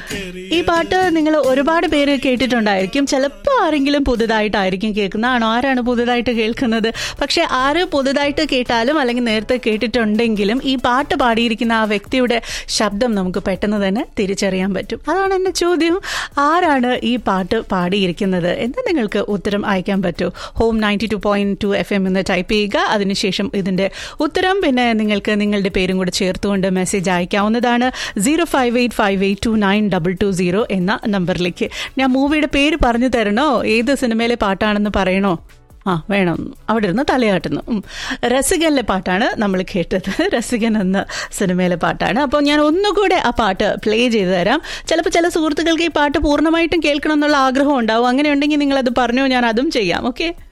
ഈ പാട്ട് നിങ്ങൾ ഒരുപാട് പേര് കേട്ടിട്ടുണ്ടായിരിക്കും ചിലപ്പോൾ ആരെങ്കിലും പുതുതായിട്ടായിരിക്കും കേൾക്കുന്നതാണോ ആരാണ് പുതുതായിട്ട് കേൾക്കുന്നത് പക്ഷെ ആര് പുതുതായിട്ട് കേട്ടാലും അല്ലെങ്കിൽ നേരത്തെ കേട്ടിട്ടുണ്ടെങ്കിലും ഈ പാട്ട് പാടിയിരിക്കുന്ന ആ വ്യക്തിയുടെ ശബ്ദം നമുക്ക് പെട്ടെന്ന് തന്നെ തിരിച്ചറിയാൻ പറ്റും അതാണ് എൻ്റെ ചോദ്യം ആരാണ് ഈ പാട്ട് പാടിയിരിക്കുന്നത് എന്ന് നിങ്ങൾക്ക് ഉത്തരം അയക്കാൻ പറ്റൂ home ninety two point two F M എന്ന് ടൈപ്പ് ചെയ്യുക അതിനുശേഷം ഇതിന്റെ ഉത്തരം പിന്നെ നിങ്ങൾക്ക് നിങ്ങളുടെ പേരും കൂടെ ചേർത്തുകൊണ്ട് മെസ്സേജ് അയക്കാവുന്നതാണ് zero five eight five eight two nine double two zero എന്ന നമ്പറിലേക്ക് ഞാൻ മൂവിയുടെ പേര് പറഞ്ഞു തരണോ ഏത് സിനിമയിലെ പാട്ടാണെന്ന് പറയണോ ആ വേണം അവിടെ ഇരുന്ന് തലയാട്ടുന്നു ഉം. രസികനിലെ പാട്ടാണ് നമ്മൾ കേട്ടത് രസികൻ എന്ന സിനിമയിലെ പാട്ടാണ് അപ്പോൾ ഞാൻ ഒന്നുകൂടെ ആ പാട്ട് പ്ലേ ചെയ്തു തരാം ചിലപ്പോൾ ചില സുഹൃത്തുക്കൾക്ക് ഈ പാട്ട് പൂർണ്ണമായിട്ടും കേൾക്കണം എന്നുള്ള ആഗ്രഹം ഉണ്ടാവും അങ്ങനെ ഉണ്ടെങ്കിൽ നിങ്ങൾ അത് പറഞ്ഞോ ഞാൻ അതും ചെയ്യാം ഓക്കെ